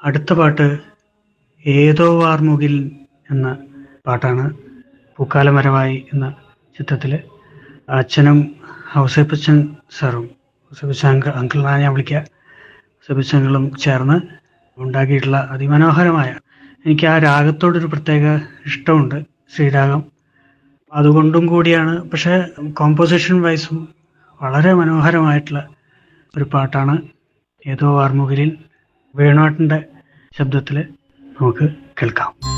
അടുത്ത പാട്ട് ഏതോ വാർമുകിൽ എന്ന പാട്ടാണ് പൂക്കാലമരമായി എന്ന ചിത്രത്തിൽ അച്ഛനും ഹൗസേപ്പച്ചൻ സാറും ഹൗസേപ്പച്ചൻ അങ്കിൾ അങ്കിളിനാണ് ഞാൻ വിളിക്കുക ഹൗസേപ്പച്ചങ്ങളും ചേർന്ന് ഉണ്ടാക്കിയിട്ടുള്ള അതിമനോഹരമായ എനിക്ക് ആ രാഗത്തോടൊരു പ്രത്യേക ഇഷ്ടമുണ്ട് ശ്രീരാഗം അതുകൊണ്ടും കൂടിയാണ് പക്ഷേ കോമ്പോസിഷൻ വൈസും വളരെ മനോഹരമായിട്ടുള്ള ഒരു പാട്ടാണ് ഏതോ വാർമുകിലിൽ വേണുവേട്ടൻ്റെ ശബ്ദത്തിൽ നമുക്ക് കേൾക്കാം